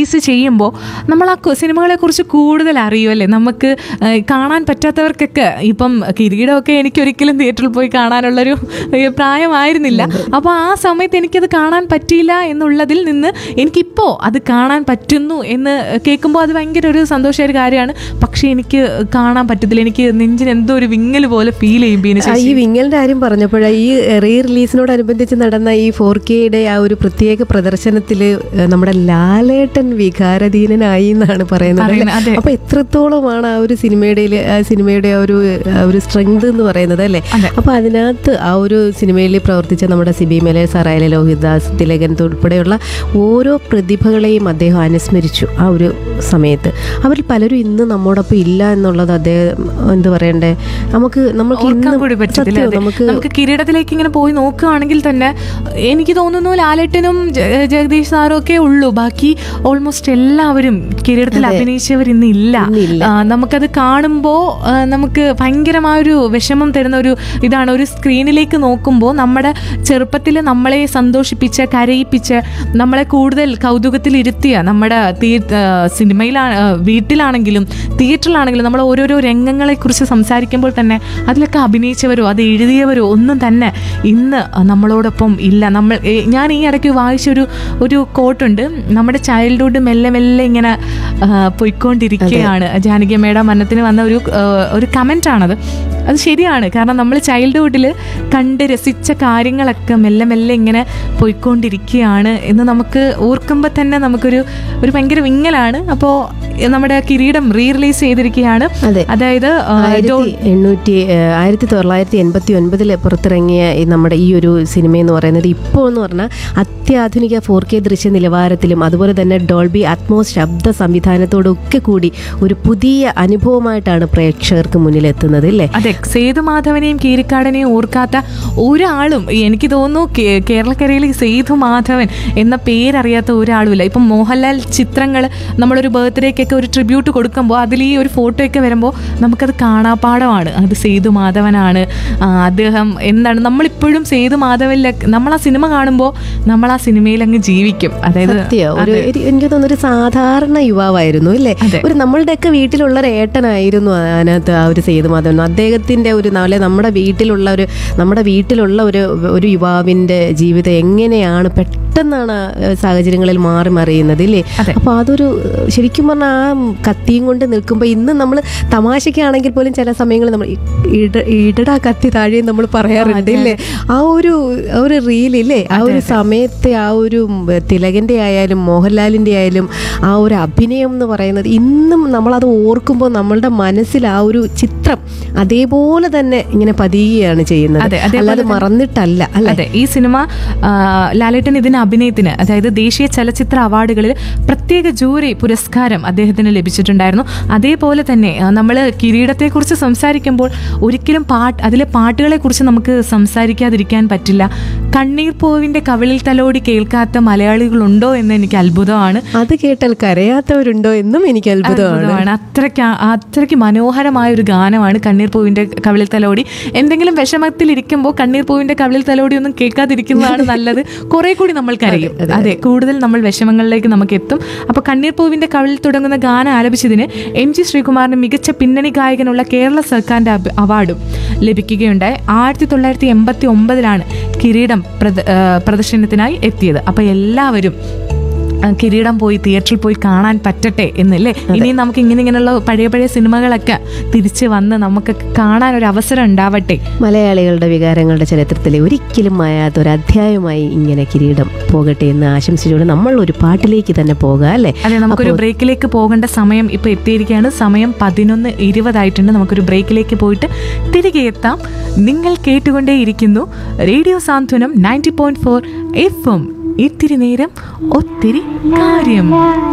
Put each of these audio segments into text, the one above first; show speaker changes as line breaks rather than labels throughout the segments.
Release ചെയ്യുമ്പോൾ നമ്മൾ ആ കൊ- സിനിമകളെക്കുറിച്ച് കൂടുതൽ അറിയുമല്ലേ നമുക്ക് ഏഹ്, കാണാൻ പറ്റാത്തവർക്കൊക്കെ ഇപ്പം കിരീടമൊക്കെ എനിക്ക് ഒരിക്കലും തിയേറ്ററിൽ പോയി കാണാനുള്ളൊരു ഏഹ്, പ്രായമായിരുന്നില്ല അപ്പോൾ ആ സമയത്ത് എനിക്കത് കാണാൻ പറ്റിയില്ല എന്നുള്ളതിൽ നിന്ന് എനിക്കിപ്പോൾ അത് കാണാൻ പറ്റുന്നു എന്ന് കേൾക്കുമ്പോൾ അത് ഭയങ്കര ഒരു സന്തോഷമായ ഒരു കാര്യമാണ് പക്ഷേ എനിക്ക് കാണാൻ പറ്റത്തില്ല എനിക്ക് നെഞ്ചിന് എന്തോ ഒരു വിങ്ങൽ പോലെ ഫീൽ ചെയ്യും ബീന
ആ, ഈ വിങ്ങലിന്റെ കാര്യം പറഞ്ഞപ്പോഴാ ഈ റീ റിലീസിനോടനുബന്ധിച്ച് നടന്ന ഈ ഫോർ കെയുടെ ആ ഒരു പ്രത്യേക പ്രദർശനത്തിൽ നമ്മുടെ ലാലേട്ടൻ വികാരധീനനായി എന്നാണ് പറയുന്നത്
പറയുന്നത്,
അല്ലേ?
അതെ.
അപ്പൊ എത്രത്തോളമാണ് ആ ഒരു സിനിമയുടെ ആ സിനിമയുടെ ആ ഒരു ആ ഒരു സ്ട്രെങ്ത് എന്ന് പറയുന്നത് അല്ലേ
അതെ.
അപ്പൊ അതിനകത്ത് ആ ഒരു സിനിമയിൽ പ്രവർത്തിച്ച നമ്മുടെ സിബി മലയ സാറായാലും ലോഹിതദാസ് തിലകൻ ഉൾപ്പെടെയുള്ള ഓരോ പ്രതിഭകളെയും അദ്ദേഹം അനുസ്മരിച്ചു ആ ഒരു സമയത്ത് അവരിൽ പലരും ഇന്ന് നമ്മോടൊപ്പം ഇല്ല എന്നുള്ളത് അദ്ദേഹം എന്ത് പറയണ്ടേ നമുക്ക് നമുക്ക്
ഓർക്കാൻ
ഇന്ന്
കൂടി പറ്റത്തില്ല
സത്യം,
അതെ.
നമുക്ക്
നമുക്ക് കിരീടത്തിലേക്ക് ഇങ്ങനെ പോയി നോക്കുകയാണെങ്കിൽ തന്നെ എനിക്ക് തോന്നുന്നു ലാലേട്ടനും ജ- ജഗദീഷ് സാറും ഒക്കെ ഉള്ളൂ ബാക്കി ഓൾമോസ്റ്റ് എല്ലാവരും കിരീടത്തിൽ അഭിനയിച്ചവർ ഇന്ന് ഇല്ല
ഇന്നില്ല.
ആ, നമുക്കത് കാണുമ്പോൾ നമുക്ക് ഭയങ്കരമായൊരു വിഷമം തരുന്ന ഒരു ഇതാണ് ഒരു സ്ക്രീനിലേക്ക് നോക്കുമ്പോൾ നമ്മുടെ ചെറുപ്പത്തിൽ നമ്മളെ സന്തോഷിപ്പിച്ച കരയിപ്പിച്ച നമ്മളെ കൂടുതൽ കൗതുകത്തിൽ ഇരുത്തിയ നമ്മുടെ സിനിമയിലാണ് വീട്ടിലാണെങ്കിലും തിയേറ്ററിലാണെങ്കിലും നമ്മൾ ഓരോരോ രംഗങ്ങളെക്കുറിച്ച് സംസാരിക്കുമ്പോൾ തന്നെ അതിലൊക്കെ അഭിനയിച്ചവരോ അത് എഴുതിയവരോ ഒന്നും തന്നെ ഇന്ന് നമ്മളോടൊപ്പം ഇല്ല നമ്മൾ ഏ, ഞാൻ ഈ ഇടയ്ക്ക് വായിച്ചൊരു ഒരു കോട്ടുണ്ട് നമ്മുടെ ചൈൽഡ്ഹുഡ് മെല്ലെ മെല്ലെ ഇങ്ങനെ ആ, പൊയ്ക്കൊണ്ടിരിക്കുകയാണ് ജാനകിയമ്മയുടെ മരണത്തിന് വന്ന ഒരു ആ, ഒരു കമൻ്റ് ആണത് അത് ശരിയാണ് കാരണം നമ്മൾ ചൈൽഡ്ഹുഡിൽ കണ്ട് രസിച്ച കാര്യങ്ങളൊക്കെ മെല്ലെ മെല്ലെ ഇങ്ങനെ പോയിക്കൊണ്ടിരിക്കുകയാണ് എന്ന് നമുക്ക് ഓർക്കുമ്പോൾ തന്നെ നമുക്കൊരു ഒരു ഭയങ്കര വിങ്ങലാണ് അപ്പോൾ നമ്മുടെ കിരീടം റീ റിലീസ് ചെയ്തിരിക്കുകയാണ്
അതെ.
അതായത് ആ, ജോ-
ആയിരത്തി എണ്ണൂറ്റി ഏഹ്, ആയിരത്തി തൊള്ളായിരത്തി എൺപത്തി ഒൻപതിൽ പുറത്തിറങ്ങിയ ഈ നമ്മുടെ ഈ ഒരു സിനിമ എന്ന് പറയുന്നത് ഇപ്പോൾ എന്ന് പറഞ്ഞാൽ അത്യാധുനിക ഫോർ കെ ദൃശ്യ നിലവാരത്തിലും അതുപോലെ തന്നെ ഡോൾബി അറ്റ്മോസ് ശബ്ദ സംവിധാനത്തോടൊക്കെ കൂടി ഒരു പുതിയ അനുഭവമായിട്ടാണ് പ്രേക്ഷകർക്ക് മുന്നിലെത്തുന്നത് അല്ലേ
അതെ സേതുമാധവനെയും കീരിക്കാടനെയും ഓർക്കാത്ത ഒരാളും ഈ എനിക്ക് തോന്നുന്നു കേ- കേരളക്കരയിൽ ഈ സേതുമാധവൻ എന്ന പേരറിയാത്ത ഒരാളുമില്ല ഇപ്പം മോഹൻലാൽ ചിത്രങ്ങൾ നമ്മളൊരു ബർത്ത്ഡേക്കൊക്കെ ഒരു ട്രിബ്യൂട്ട് കൊടുക്കുമ്പോൾ അതിൽ ഈ ഒരു ഫോട്ടോയൊക്കെ വരുമ്പോൾ നമുക്കത് കാണാപ്പാടമാണ് അത് സേതുമാധവനാണ് ആ, അദ്ദേഹം എന്താണ് നമ്മളിപ്പോഴും സേതുമാധവനിലൊക്കെ നമ്മൾ ആ സിനിമ കാണുമ്പോൾ നമ്മൾ ആ സിനിമയിൽ അങ്ങ് ജീവിക്കും അതായത്
സത്യം ഒരു
അതെ.
ഒരു- എനിക്ക് തോന്നുന്നു ഒരു സാധാരണ യുവാവായിരുന്നു അല്ലേ
അതെ.
ഒരു നമ്മളുടെയൊക്കെ വീട്ടിലുള്ള ഒരു ഏട്ടനായിരുന്നു അതിനകത്ത് ആ ഒരു സേതുമാധവൻ അദ്ദേഹത്തിന്റെ ഒരു നാളെ നമ്മുടെ വീട്ടിലുള്ള ഒരു നമ്മുടെ വീട്ടിലുള്ള ഒരു ഒരു യുവാവിന്റെ ജീവിതം എങ്ങനെയാണ് പെട്ടെന്നാണ് ആ സാഹചര്യങ്ങളിൽ മാറി മറിയുന്നത് ഇല്ലേ
അതെ.
അപ്പൊ അതൊരു ശരിക്കും പറഞ്ഞാൽ ആ കത്തിയും കൊണ്ട് നിൽക്കുമ്പോൾ ഇന്ന് നമ്മൾ തമാശയ്ക്കാണെങ്കിൽ പോലും ചില സമയങ്ങളിൽ നമ്മൾ ഇട- ഇടടാ കത്തി താഴെ നമ്മൾ പറയാറുണ്ട് ഇല്ലേ ആ ഒരു ആ ഒരു റീലില്ലേ ആ ഒരു സമയത്തെ ആ ഒരു തിലകന്റെ ആയാലും മോഹൻലാലിന്റെ ആയാലും ആ ഒരു അഭിനയം എന്ന് പറയുന്നത് ഇന്നും നമ്മളത് ഓർക്കുമ്പോൾ നമ്മളുടെ മനസ്സിൽ ആ ഒരു ചിത്രം അതേപോലെ തന്നെ ഇങ്ങനെ പതിയുകയാണ് ചെയ്യുന്നത്
അതെ, അതേപോലെ
അല്ലാതെ
തന്നെ-
മറന്നിട്ടല്ല അല്ലെ
അതെ ഈ സിനിമ ആ, ലാലേട്ടൻ ഇതിന് അഭിനയത്തിന് അതായത് ദേശീയ ചലച്ചിത്ര അവാർഡുകളിൽ പ്രത്യേക ജൂറി പുരസ്കാരം അദ്ദേഹത്തിന് ലഭിച്ചിട്ടുണ്ടായിരുന്നു അതേപോലെ തന്നെ നമ്മൾ കിരീടത്തെക്കുറിച്ച് സംസാരിക്കുമ്പോൾ ഒരിക്കലും പാട്ട് അതിലെ പാട്ടുകളെ കുറിച്ച് നമുക്ക് സംസാരിക്കാതിരിക്കാൻ പറ്റില്ല കണ്ണീർ പൂവിന്റെ കവിളിൽ തലോടി കേൾക്കാത്ത മലയാളികളുണ്ടോ എന്ന് എനിക്ക് അത്ഭുതമാണ്
അത് കേട്ടാൽ കരയാത്തവരുണ്ടോ എന്നും എനിക്ക് അത്ഭുതമാണ്
അത്ഭുതമാണ് അത്രയ്ക്ക് അത്രയ്ക്ക് മനോഹരമായ ഒരു ഗാനമാണ് കണ്ണീർ പൂവിന്റെ കവിളിൽ തലോടി എന്തെങ്കിലും വിഷമത്തിലിരിക്കുമ്പോൾ കണ്ണീർ പൂവിന്റെ കവിളിൽ തലോടി ഒന്നും കേൾക്കാതിരിക്കുന്നതാണ് നല്ലത് കുറെ കൂടി നമ്മൾ കരയും അതെ കൂടുതൽ നമ്മൾ വിഷമങ്ങളിലേക്ക് നമുക്ക് എത്തും അപ്പോൾ കണ്ണീർ പൂവിന്റെ കവിളിൽ തുടങ്ങുന്ന ഗാനം ആലപിച്ചതിന് എം ജി ശ്രീകുമാറിന് മികച്ച പിന്നണി ഗായകനുള്ള കേരള സർക്കാരിന്റെ അബ് അവാർഡും ലഭിക്കുകയുണ്ടായി ആയിരത്തി തൊള്ളായിരത്തി എൺപത്തി ഒമ്പതിലാണ് കിരീടം പ്രദ- ആ, പ്രദർശനത്തിനായി എത്തിയത് അപ്പോൾ എല്ലാവരും ആ, കിരീടം പോയി തിയേറ്ററിൽ പോയി കാണാൻ പറ്റട്ടെ എന്നല്ലേ ഇനിയും നമുക്ക് ഇങ്ങനെ ഇങ്ങനെയുള്ള പഴയ പഴയ സിനിമകളൊക്കെ തിരിച്ച് വന്ന് നമുക്ക് കാണാൻ ഒരു അവസരം ഉണ്ടാവട്ടെ
മലയാളികളുടെ വികാരങ്ങളുടെ ചരിത്രത്തിലെ ഒരിക്കലും മായാത്ത ഒരു അധ്യായമായി ഇങ്ങനെ കിരീടം പോകട്ടെ എന്ന് ആശംസിച്ചുകൊണ്ട് നമ്മൾ ഒരു പാട്ടിലേക്ക് തന്നെ പോകാം അല്ലേ
അതെ നമുക്കൊരു ബ്രേക്കിലേക്ക് പോകേണ്ട സമയം ഇപ്പോൾ എത്തിയിരിക്കുകയാണ് സമയം പതിനൊന്ന് ഇരുപതായിട്ടുണ്ട് നമുക്കൊരു ബ്രേക്കിലേക്ക് പോയിട്ട് തിരികെ എത്താം നിങ്ങൾ കേട്ടുകൊണ്ടേയിരിക്കുന്നു radio Santhwanam ninety point four F M ഇത്തിരി നേരം ഒത്തിരി കാര്യം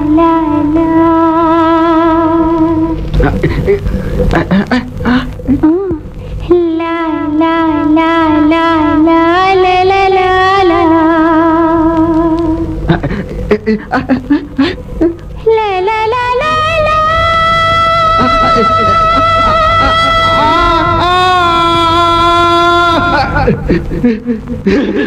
La la la la la la la la la La la la la la